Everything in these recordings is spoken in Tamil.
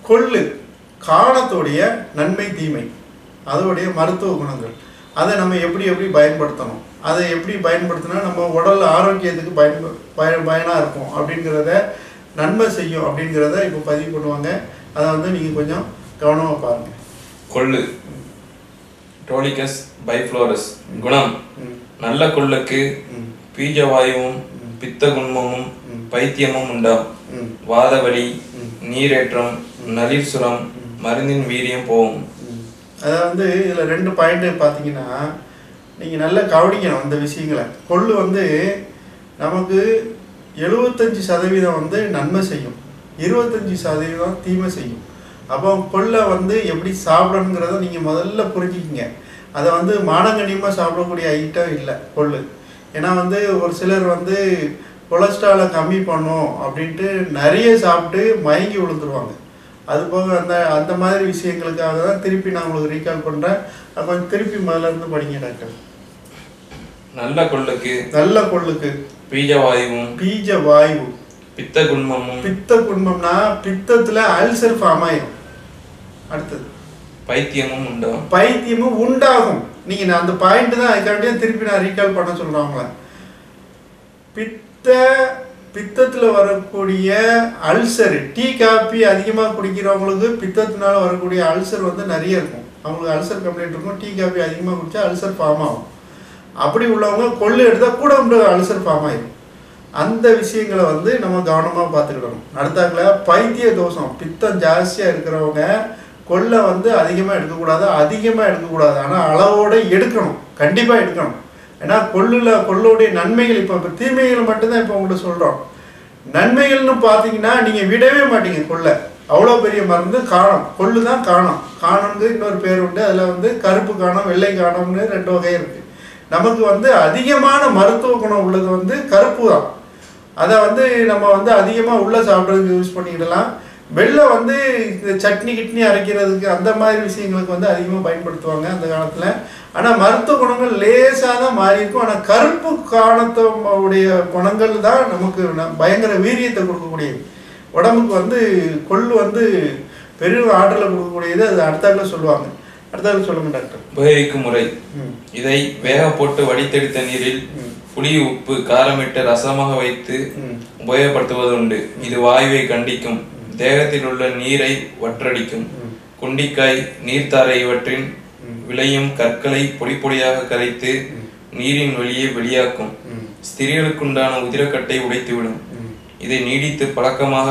கொள்ளு காணத்துடைய நன்மை தீமை அதோடைய மருத்துவ குணங்கள் அதை நம்ம எப்படி எப்படி பயன்படுத்தணும் அதை எப்படி பயன்படுத்தினா நம்ம உடல் ஆரோக்கியத்துக்கு பயன் பய பயனாக இருக்கும் அப்படிங்கிறத நன்மை செய்யும் அப்படிங்கிறத இப்போ பதிவு பண்ணுவாங்க அதை வந்து நீங்கள் கொஞ்சம் கவனமாக பாருங்கள் கொள்ளு டோலிகஸ் பைஃப்ளோரஸ் குணம் ம் நல்ல கொள்ளுக்கு ம் பீஜவாயுவும் பித்த குன்மமும் ம். பைத்தியமும் உண்டாம் ம் வாதவலி ம். நீரேற்றம் நளிர் சுரம் மருந்தின் வீரியம் போகும் ம். அதாவது இதில் ரெண்டு பாயிண்ட் பார்த்தீங்கன்னா நீங்கள் நல்லா கவனிக்கணும் அந்த விஷயங்களை கொள்ளு வந்து நமக்கு எழுபத்தஞ்சி சதவீதம் வந்து நன்மை செய்யும் இருபத்தஞ்சி சதவீதம் தீமை செய்யும் அப்போ கொள்ளை வந்து எப்படி சாப்பிடணுங்கிறத நீங்கள் முதல்ல புரிஞ்சுக்கிங்க அதை வந்து மானங்கண்ணியமாக சாப்பிடக்கூடிய ஐட்டம் இல்லை கொள்ளு ஏன்னா வந்து ஒரு சிலர் வந்து கொலஸ்ட்ராலை கம்மி பண்ணும் அப்படின்ட்டு நிறைய சாப்பிட்டு மயங்கி விழுந்துருவாங்க அது போக அந்த அந்த மாதிரி விஷயங்களுக்காக தான் திருப்பி நான் உங்களுக்கு ரீகால் பண்ணுறேன் கொஞ்சம் திருப்பி முதல்ல இருந்து படிங்க டாக்டர் நல்ல கொள்ளுக்கு நல்ல கொள்ளுக்கு பீஜவாயுவும் பீஜ வாயு பித்த குன்மமும் பித்த குடும்பம்னா பித்தத்தில் அல்சர் ஃபார்ம் ஆயிரும் அடுத்தது பைத்தியமும் உண்டாம் பைத்தியமும் உண்டாகும் நீங்கள் நான் அந்த பாயிண்ட் தான் அதுக்காண்டியே திருப்பி நான் ரீகால் பண்ண சொல்கிறேன் அவங்கள பித்த பித்தத்தில் வரக்கூடிய அல்சர் டீ காபி அதிகமாக குடிக்கிறவங்களுக்கு பித்தத்தினால வரக்கூடிய அல்சர் வந்து நிறைய இருக்கும் அவங்களுக்கு அல்சர் கம்ப்ளைண்ட் இருக்கும் டீ காபி அதிகமாக குடிச்சா அல்சர் ஃபார்ம் ஆகும் அப்படி உள்ளவங்க கொள்ளு எடுத்தால் கூட உண்டு அல்சர் ஃபார்ம் ஆயிடும் அந்த விஷயங்களை வந்து நம்ம கவனமாக பார்த்துக்கிடணும் அடுத்தாக்குல பைத்திய தோஷம் பித்தம் ஜாஸ்தியாக இருக்கிறவங்க கொள்ளை வந்து அதிகமாக எடுக்கக்கூடாது அதிகமாக எடுக்கக்கூடாது ஆனால் அளவோட எடுக்கணும் கண்டிப்பாக எடுக்கணும் ஏன்னா கொள்ளுல கொள்ளுடைய நன்மைகள் இப்போ இப்போ தீமைகள் மட்டும்தான் இப்போ உங்கள்கிட்ட சொல்கிறோம் நன்மைகள்னு பார்த்தீங்கன்னா நீங்கள் விடவே மாட்டீங்க கொள்ளை அவ்வளோ பெரிய மருந்து காணம் கொள்ளு தான் காணம் காணம்னு இன்னொரு பேர் உண்டு அதில் வந்து கருப்பு காணம் வெள்ளை காணம்னு ரெண்டு வகை இருக்குது நமக்கு வந்து அதிகமான மருத்துவ குணம் உள்ளது வந்து கருப்பு தான் அதை வந்து நம்ம வந்து அதிகமாக உள்ள சாப்பிட்றதுக்கு யூஸ் பண்ணிக்கிடலாம் வெள்ளை வந்து இந்த சட்னி கிட்னி அரைக்கிறதுக்கு அந்த மாதிரி விஷயங்களுக்கு வந்து அதிகமாக பயன்படுத்துவாங்க அந்த காலத்தில் ஆனால் மருத்துவ குணங்கள் லேசாக தான் மாறி இருக்கும் ஆனால் கருப்பு காணத்தோடைய குணங்கள் தான் நமக்கு ந- பயங்கர வீரியத்தை கொடுக்கக்கூடியது உடம்புக்கு வந்து கொள்ளு வந்து பெரிய ஆற்றலை கொடுக்கக்கூடியது அது அடுத்தாக்கில் சொல்லுவாங்க அடுத்தாக்கில் சொல்லுங்க டாக்டர் உபயோகிக்கும் முறை ம் இதை வேக போட்டு வடித்தெடுத்த நீரில் ம். புளி உப்பு காரமிட்டு ரசமாக வைத்து ம் உபயோகப்படுத்துவது உண்டு இது வாயுவை கண்டிக்கும் தேகத்தில் உள்ள நீரை வற்றடிக்கும் ம். குண்டிக்காய் நீர்த்தாரை இவற்றின் விளையும் கற்களை பொடி பொடியாக கரைத்து நீரின் வெளியே வெளியாக்கும் ம் ஸ்திரீகளுக்குண்டான உதிரக்கட்டை உடைத்துவிடும் ம் இதை நீடித்து பழக்கமாக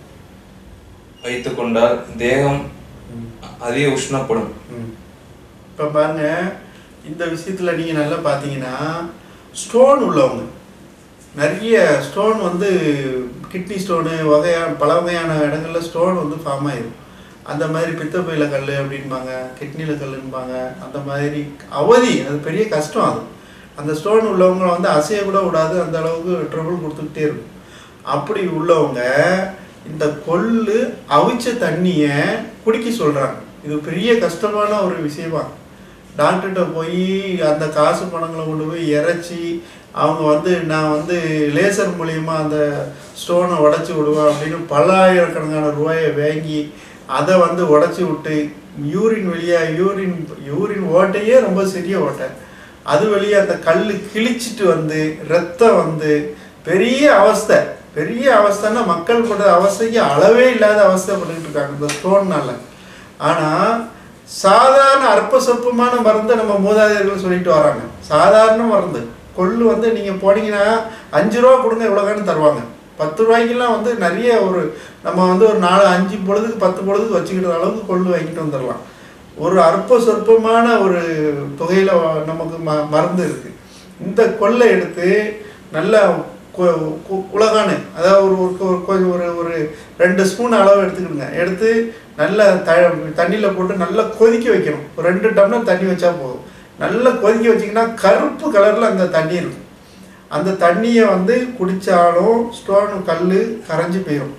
வைத்துக் கொண்டால் தேகம் அதிக உஷ்ணப்படும் இப்போ பாருங்க இந்த விஷயத்தில் நீங்கள் நல்லா பார்த்தீங்கன்னா ஸ்டோன் உள்ளவங்க நிறைய ஸ்டோன் வந்து கிட்னி ஸ்டோனு வகையான பல வகையான இடங்கள்ல ஸ்டோன் வந்து ஃபார்ம் ஆயிடும் அந்த மாதிரி பித்தப்பையில கல் அப்படின்பாங்க கிட்னியில் கல்லுன்பாங்க அந்த மாதிரி அவதி அது பெரிய கஷ்டம் அது அந்த ஸ்டோன் உள்ளவங்க வந்து அசைய கூட விடாது அந்த அளவுக்கு ட்ரபிள் கொடுத்துக்கிட்டே இருக்கும் அப்படி உள்ளவங்க இந்த கொள்ளு அவிச்ச தண்ணியை குடிக்க சொல்கிறாங்க இது பெரிய கஷ்டமான ஒரு விஷயமா டாக்டர்கிட்ட போய் அந்த காசு பணங்களை கொண்டு போய் இறைச்சி அவங்க வந்து நான் வந்து லேசர் மூலியமா அந்த ஸ்டோனை உடச்சி விடுவேன் அப்படின்னு பல்லாயிரக்கணக்கான ரூபாயை வாங்கி அதை வந்து உடச்சி விட்டு யூரின் வெளியா யூரின் யூரின் ஓட்டையே ரொம்ப சிறிய ஓட்டை அது வழியா அந்த கல் கிழிச்சிட்டு வந்து ரத்தம் வந்து பெரிய அவஸ்தை பெரிய அவஸ்தைன்னா மக்கள் படுற அவஸ்தைக்கு அளவே இல்லாத அவஸ்தைப்பட்டுக்கிட்டு இருக்காங்க இந்த ஸ்டோன்னால ஆனால் சாதாரண அற்ப சொற்பமான மருந்தை நம்ம மூதாதையர்கள் சொல்லிட்டு வராங்க சாதாரண மருந்து கொள்ளு வந்து நீங்கள் போனீங்கன்னா அஞ்சு ரூபா கொடுங்க இவ்வளோதான்னு தருவாங்க பத்து ரூபாய்க்கெல்லாம் வந்து நிறைய ஒரு நம்ம வந்து ஒரு நாலு அஞ்சு பொழுதுக்கு பத்து பொழுதுக்கு வச்சுக்கிற அளவுக்கு கொள்ளு வாங்கிட்டு வந்துடலாம் ஒரு அற்ப சொற்பமான ஒரு தொகையில் நமக்கு ம மருந்து இருக்குது இந்த கொள்ளை எடுத்து நல்லா கொ- கு- உலகானு அதாவது ஒரு ஒரு ஒரு கொஞ்சம் ஒரு ஒரு ரெண்டு ஸ்பூன் அளவு எடுத்துக்கிடுங்க எடுத்து நல்லா த தண்ணியில் போட்டு நல்லா கொதிக்க வைக்கணும் ஒரு ரெண்டு டம்ளர் தண்ணி வச்சா போதும் நல்லா கொதிக்க வச்சிங்கன்னா கருப்பு கலரில் அந்த தண்ணி இருக்கும் அந்த தண்ணியை வந்து குடித்தாலும் ஸ்டோன் கல் கரைஞ்சி போயிடும்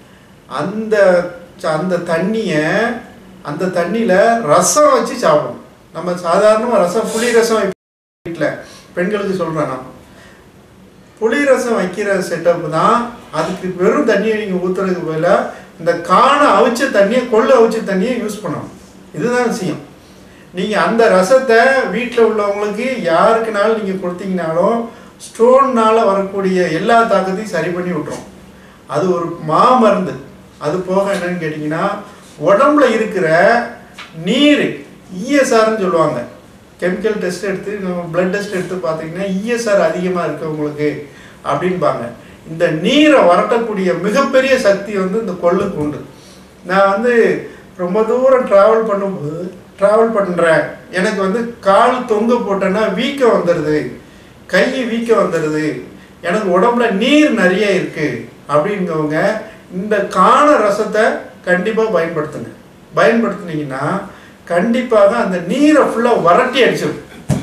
அந்த ச- அந்த தண்ணியை அந்த தண்ணியில் ரசம் வச்சு சாப்பிடணும் நம்ம சாதாரணமாக ரசம் புளி ரசம் வீட்டில் பெண்களுக்கு சொல்கிறேன் நான் புளி ரசம் வைக்கிற செட்டப் தான் அதுக்கு வெறும் தண்ணியை நீங்கள் ஊற்றுறதுக்கு பதிலாக இந்த காணை அவிச்ச தண்ணியை கொள்ளு அவிச்ச தண்ணியை யூஸ் பண்ணணும் இதுதான் விஷயம் நீங்கள் அந்த ரசத்தை வீட்டில் உள்ளவங்களுக்கு யாருக்குனாலும் நீங்கள் கொடுத்தீங்கனாலும் ஸ்டோன்னால் வரக்கூடிய எல்லா தாக்கத்தையும் சரி பண்ணி விட்டுரும் அது ஒரு மாமருந்து அது போக என்னன்னு கேட்டிங்கன்னா உடம்புல இருக்கிற நீர் இஎஸ்ஆர்னு சொல்லுவாங்க கெமிக்கல் டெஸ்ட் எடுத்து நம்ம பிளட் டெஸ்ட் எடுத்து பார்த்தீங்கன்னா இஎஸ்ஆர் அதிகமாக இருக்கு உங்களுக்கு அப்படின்பாங்க இந்த நீரை வரட்டக்கூடிய மிகப்பெரிய சக்தி வந்து இந்த கொள்ளுக்கு உண்டு நான் வந்து ரொம்ப தூரம் ட்ராவல் பண்ணும்போது ட்ராவல் பண்ணுறேன் எனக்கு வந்து கால் தொங்க போட்டேன்னா வீக்கம் வந்துடுது கை வீக்கம் வந்துடுது எனக்கு உடம்புல நீர் நிறைய இருக்கு அப்படிங்கிறவங்க இந்த காண ரசத்தை கண்டிப்பாக பயன்படுத்துங்க பயன்படுத்துனீங்கன்னா கண்டிப்பாக அந்த நீரை ஃபுல்லாக வரட்டி அடிச்சிடும்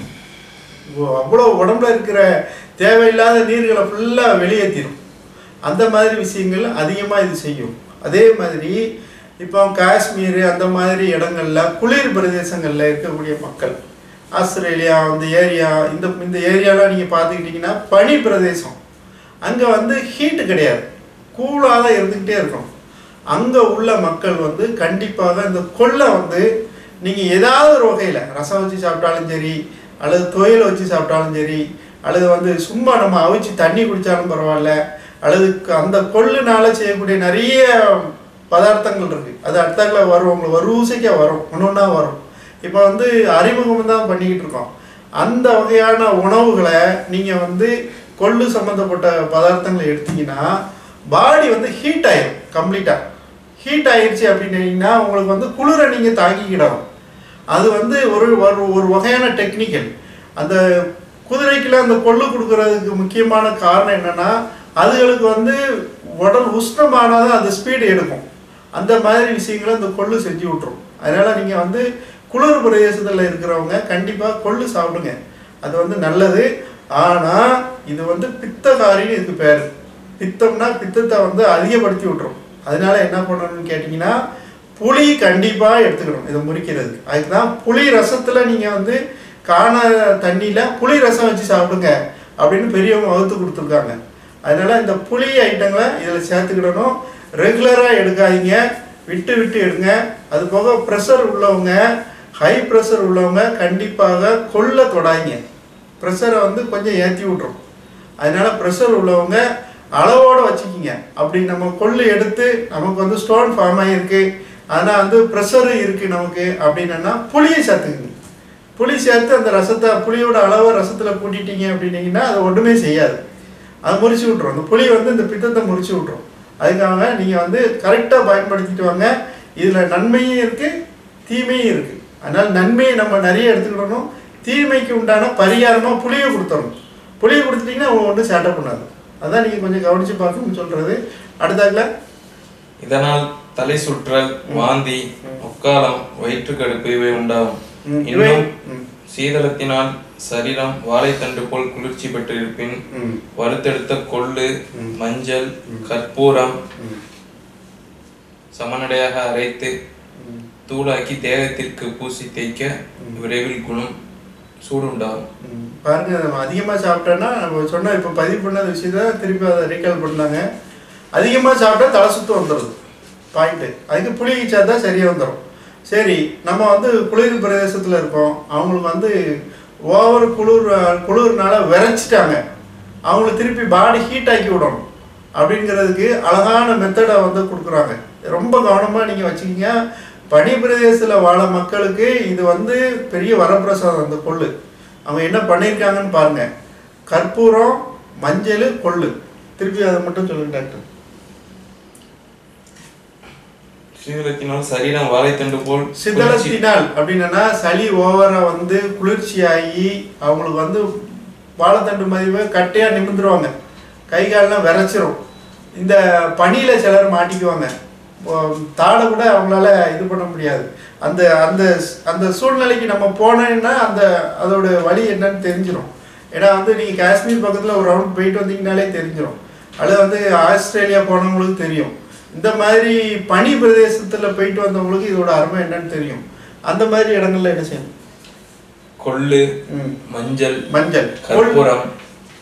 ஓ- அவ்வளோ உடம்புல இருக்கிற தேவையில்லாத நீர்களை ஃபுல்லாக வெளியேற்றிடும் அந்த மாதிரி விஷயங்கள் அதிகமாக இது செய்யும் அதே மாதிரி இப்போ காஷ்மீர் அந்த மாதிரி இடங்கள்ல குளிர் பிரதேசங்களில் இருக்கக்கூடிய மக்கள் ஆஸ்திரேலியா அந்த ஏரியா இந்த இந்த ஏரியாலாம் நீங்கள் பார்த்துக்கிட்டிங்கன்னா பனி பிரதேசம் அங்கே வந்து ஹீட்டு கிடையாது கூலாக தான் இருந்துக்கிட்டே இருக்கும் அங்கே உள்ள மக்கள் வந்து கண்டிப்பாக இந்த கொள்ளை வந்து நீங்கள் ஏதாவது ஒரு வகையில் ரசம் வச்சு சாப்பிட்டாலும் சரி அல்லது துவையல் வச்சு சாப்பிட்டாலும் சரி அல்லது வந்து சும்மா நம்ம அவிச்சு தண்ணி குடித்தாலும் பரவாயில்ல அல்லது க- அந்த கொள்ளுனால செய்யக்கூடிய நிறைய பதார்த்தங்கள் இருக்கு அது அடுத்தாக்குல வரும் உங்களுக்கு வரிசைக்காக வரும் ஒன்று ஒன்றா வரும் இப்போ வந்து அறிமுகம் தான் பண்ணிக்கிட்டு இருக்கோம் அந்த வகையான உணவுகளை நீங்கள் வந்து கொள்ளு சம்மந்தப்பட்ட பதார்த்தங்களை எடுத்தீங்கன்னா பாடி வந்து ஹீட் ஆயிடும் கம்ப்ளீட்டாக ஹீட் ஆயிடுச்சு அப்படின்னீங்கன்னா உங்களுக்கு வந்து குளிரை நீங்கள் தாங்கிக்கிடணும் அது வந்து ஒரு ஒரு ஒரு வகையான டெக்னிக்கல் அந்த குதிரைக்கெல்லாம் அந்த கொள்ளு கொடுக்கறதுக்கு முக்கியமான காரணம் என்னன்னா அதுகளுக்கு வந்து உடல் உஷ்ணமானாதான் அது ஸ்பீடு எடுக்கும் அந்த மாதிரி விஷயங்களை இந்த கொள்ளு செஞ்சு விட்டுரும் அதனால நீங்க வந்து குளிர் பிரதேசத்தில் இருக்கிறவங்க கண்டிப்பா கொள்ளு சாப்பிடுங்க அது வந்து நல்லது ஆனா இது வந்து பித்தகாரின்னு இதுக்கு பேர் பித்தம்னா பித்தத்தை வந்து அதிகப்படுத்தி விட்டுரும் அதனால என்ன பண்ணணும்னு கேட்டிங்கன்னா புளி கண்டிப்பாக எடுத்துக்கணும் இதை முறிக்கிறது அதுக்கு தான் புளி ரசத்தில் நீங்கள் வந்து காண தண்ணியில் புளி ரசம் வச்சு சாப்பிடுங்க அப்படின்னு பெரியவங்க வகுத்து கொடுத்துருக்காங்க அதனால இந்த புளி ஐட்டங்களை இதில் சேர்த்துக்கிடணும் ரெகுலராக எடுக்காதீங்க விட்டு விட்டு எடுங்க அது போக ப்ரெஷர் உள்ளவங்க ஹை ப்ரெஷர் உள்ளவங்க கண்டிப்பாக கொள்ள தொடாதீங்க ப்ரெஷரை வந்து கொஞ்சம் ஏற்றி விட்ரும் அதனால ப்ரெஷர் உள்ளவங்க அளவோட வச்சுக்கிங்க அப்படி நம்ம கொள்ளு எடுத்து நமக்கு வந்து ஸ்டோன் ஃபார்ம் ஆகிருக்கு ஆனால் வந்து ப்ரெஷர் இருக்கு நமக்கு அப்படின்னா புளியை சேர்த்துக்குங்க புளி சேர்த்து அந்த ரசத்தை புளியோட அளவை ரசத்தில் கூட்டிட்டீங்க அப்படின்னீங்கன்னா அது ஒன்றுமே செய்யாது அது முறிச்சு விட்ரும் அந்த புளி வந்து இந்த பித்தத்தை முறிச்சு விட்ரும் அதுக்காக நீங்கள் வந்து கரெக்டாக பயன்படுத்திட்டு வாங்க இதில் நன்மையும் இருக்குது தீமையும் இருக்குது அதனால் நன்மையை நம்ம நிறைய எடுத்துக்கிடணும் தீமைக்கு உண்டான பரிகாரமாக புளியை கொடுத்துடணும் புளியை கொடுத்துட்டீங்கன்னா அவங்க ஒன்றும் சேட்டை பண்ணாது அதான் நீங்கள் கொஞ்சம் கவனித்து பார்க்கணும்னு சொல்கிறது அடுத்தாக்குல இதனால் தலை சுற்றல் வாந்தி முக்காலம் வயிற்றுக்கடுப்பு இவை உண்டாகும் ம், இவை இன்னும் ம், சீதளத்தினால் சரீரம் வாழைத்தண்டு போல் குளிர்ச்சி பெற்றிருப்பின் ம், வறுத்தெடுத்த கொள்ளு ம். மஞ்சள் கற்பூரம் ம், சமநடையாக அரைத்து ம். தூளாக்கி தேகத்திற்கு பூசி தேய்க்க விரைவில் குணம் சூடு உண்டாகும் ம். பாருங்க நம்ம அதிகமாக சாப்பிட்டோன்னா நம்ம சொன்ன இப்போ பதிவு பண்ண விஷயத்த திருப்பி அதை ரீகால் பண்ணாங்க அதிகமாக சாப்பிட்டா தலை சுத்தம் வந்துடுது பாயிண்ட்டு அதுக்கு புளி சேர்த்தா சரியாக வந்துடும் சரி நம்ம வந்து குளிர் பிரதேசத்தில் இருக்கோம் அவங்களுக்கு வந்து ஓவர் குளிர் குளிர்னால விரைச்சிட்டாங்க அவங்களுக்கு திருப்பி பாடி ஹீட் ஆக்கி விடணும் அப்படிங்கிறதுக்கு அழகான மெத்தடை வந்து கொடுக்குறாங்க ரொம்ப கவனமாக நீங்கள் வச்சுக்கிங்க பனி பிரதேசத்தில் வாழ மக்களுக்கு இது வந்து பெரிய வரப்பிரசாதம் அந்த கொள்ளு அவங்க என்ன பண்ணியிருக்காங்கன்னு பாருங்க கற்பூரம் மஞ்சள் கொள்ளு திருப்பி அதை மட்டும் சொல்லுங்க டாக்டர் சீதளத்தினால் சரீரம் வாழைத்தண்டு போல் குளிர்ச்சி சிதலத்தினால் அப்படின்னா சளி ஓவரா வந்து குளிர்ச்சியாகி அவங்களுக்கு வந்து வாழைத்தண்டு மதிவை கட்டையா நிமிந்துருவாங்க கை கால்லாம் விரைச்சிரும் இந்த பனியில சிலர் மாட்டிக்குவாங்க ஓ, தாடை கூட அவங்களால இது பண்ண முடியாது அந்த அந்த அந்த சூழ்நிலைக்கு நம்ம போனோம்னா அந்த அதோட வழி என்னன்னு தெரிஞ்சிடும் ஏன்னா வந்து நீங்கள் காஷ்மீர் பக்கத்தில் ஒரு ரவுண்ட் போயிட்டு வந்தீங்கனாலே தெரிஞ்சிடும் அல்லது வந்து ஆஸ்திரேலியா போனவங்களுக்கு தெரியும் இந்த மாதிரி பனி பிரதேசத்தில் போயிட்டு வந்தவங்களுக்கு இதோட அருமை என்னன்னு தெரியும் அந்த மாதிரி இடங்கள்ல என்ன செய்யணும் கொள்ளு ம். மஞ்சள் மஞ்சள் கற்பூரம்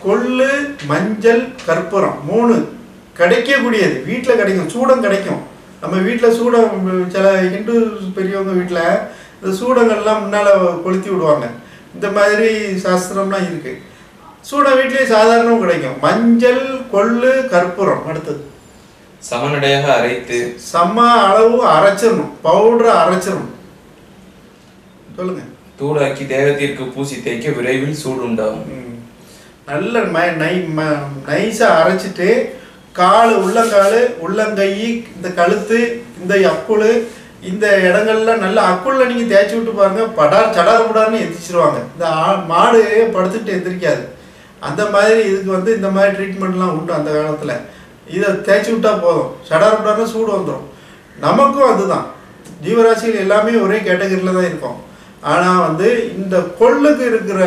கொள்ளு மஞ்சள் கற்பூரம் மூணு கிடைக்கக்கூடியது வீட்டில் கிடைக்கும் சூடம் கிடைக்கும் நம்ம வீட்டில் சூடம் சில இந்து பெரியவங்க வீட்டில் இந்த சூடங்கள்லாம் முன்னால் கொளுத்தி விடுவாங்க இந்த மாதிரி சாஸ்திரம்லாம் இருக்கு சூடம் வீட்லேயே சாதாரணவும் கிடைக்கும் மஞ்சள் கொள்ளு கற்பூரம் அடுத்தது சமநடையாக அரைத்து சம அளவு அரைச்சிடணும் பவுடரை அரைச்சிடணும் சொல்லுங்க தூளாக்கி தேகத்திற்கு பூசி தேய்க்க விரைவில் சூடு உண்டாகும் ம். நல்ல ம நை ம நைஸாக அரைச்சிட்டு கால் உள்ளங்கால் உள்ளங்கை இந்த கழுத்து இந்த அக்குள் இந்த இடங்கள்லாம் நல்ல அக்குள்ள நீங்கள் தேய்ச்சி விட்டு பாருங்க படார் சடார் படார்னு எந்திரிச்சிருவாங்க இந்த ஆ- மாடு படுத்துட்டு எந்திரிக்காது அந்த மாதிரி இதுக்கு வந்து இந்த மாதிரி ட்ரீட்மெண்ட்லாம் உண்டு அந்த காலத்தில் இதை தேய்ச்சி விட்டா போதும் சடார் படார்னு சூடு வந்துடும் நமக்கும் அதுதான் ஜீவராசிகள் எல்லாமே ஒரே கேட்டகரியில் தான் இருக்கும் ஆனால் வந்து இந்த கொள்ளுக்கு இருக்கிற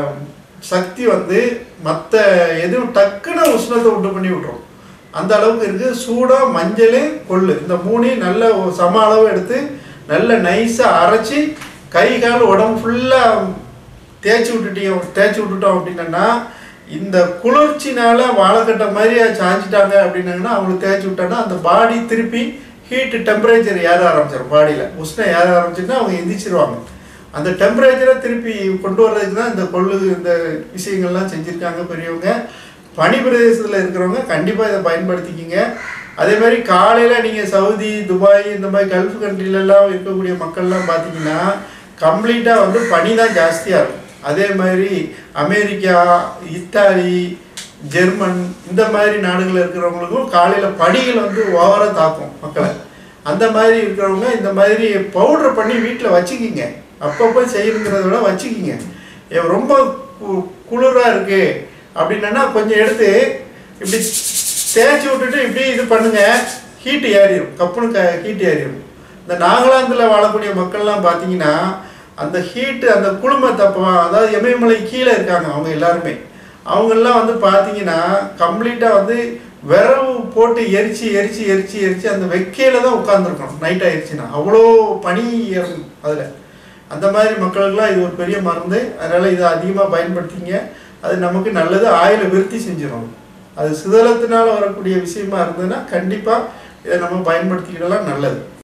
சக்தி வந்து மற்ற எதுவும் டக்குன்னு உஷ்ணத்தை உண்டு பண்ணி விட்டுரும் அந்த அளவுக்கு இருக்கு சூடாக மஞ்சள் கொள்ளு இந்த மூணையும் நல்ல ஒரு சம அளவு எடுத்து நல்ல நைஸாக அரைச்சி கை கால் உடம்பு ஃபுல்லாக தேய்ச்சி விட்டுட்டீங்க தேய்ச்சி விட்டுட்டோம் அப்படின்னா இந்த குளிர்ச்சினால வாழைக்கட்டை மாதிரி சாஞ்சிட்டாங்க அப்படின்னாங்கன்னா அவங்களுக்கு தேய்ச்சி விட்டாங்கன்னா அந்த பாடி திருப்பி ஹீட்டு டெம்பரேச்சர் ஏற ஆரம்பிச்சிடும் பாடியில் உஷ்ணம் ஏற ஆரம்பிச்சுன்னா அவங்க எந்திரிச்சிருவாங்க அந்த டெம்பரேச்சரை திருப்பி கொண்டு வர்றதுக்கு தான் இந்த கொள்ளு இந்த விஷயங்கள்லாம் செஞ்சுருக்காங்க பெரியவங்க பனி பிரதேசத்தில் இருக்கிறவங்க கண்டிப்பாக இதை பயன்படுத்திக்கிங்க அதே மாதிரி காலையில் நீங்கள் சவுதி துபாய் இந்த மாதிரி கல்ஃப் கண்ட்ரிலெல்லாம் இருக்கக்கூடிய மக்கள்லாம் பார்த்தீங்கன்னா கம்ப்ளீட்டாக வந்து பனி தான் ஜாஸ்தியாக இருக்கும் அதே மாதிரி அமெரிக்கா இத்தாலி ஜெர்மன் இந்த மாதிரி நாடுகளில் இருக்கிறவங்களுக்கும் காலையில் பனிகள் வந்து ஓவராக தாக்கும் மக்களை அந்த மாதிரி இருக்கிறவங்க இந்த மாதிரி பவுடர் பண்ணி வீட்டில் வச்சுக்கிங்க அப்பப்போ செய்யணுங்கிறத விட வச்சுக்கிங்க ஏ, ரொம்ப குளிராக இருக்கு அப்படின்னா கொஞ்சம் எடுத்து இப்படி தேய்ச்சி விட்டுட்டு இப்படி இது பண்ணுங்க ஹீட்டு ஏறிடும் கப்புனு க ஹீட் ஏறிடும் இந்த நாகாலாந்தில் வாழக்கூடிய மக்கள்லாம் பார்த்தீங்கன்னா அந்த ஹீட்டு அந்த குளுமை தப்பா அதாவது எமயமலை கீழே இருக்காங்க அவங்க எல்லாருமே அவங்கெல்லாம் வந்து பார்த்தீங்கன்னா கம்ப்ளீட்டாக வந்து விரவு போட்டு எரிச்சு எரிச்சு எரிச்சு எரிச்சு அந்த வெக்கையில தான் உட்காந்துருக்கணும் நைட் ஆயிடுச்சுன்னா அவ்வளோ பனி ஏறும் அதில் அந்த மாதிரி மக்களுக்கெல்லாம் இது ஒரு பெரிய மருந்து அதனால் இதை அதிகமாக பயன்படுத்திங்க அது நமக்கு நல்லது ஆயில விருத்தி செஞ்சிடும் அது சிதலத்தினால வரக்கூடிய விஷயமா இருந்ததுன்னா கண்டிப்பாக இதை நம்ம பயன்படுத்திக்கிடலாம் நல்லது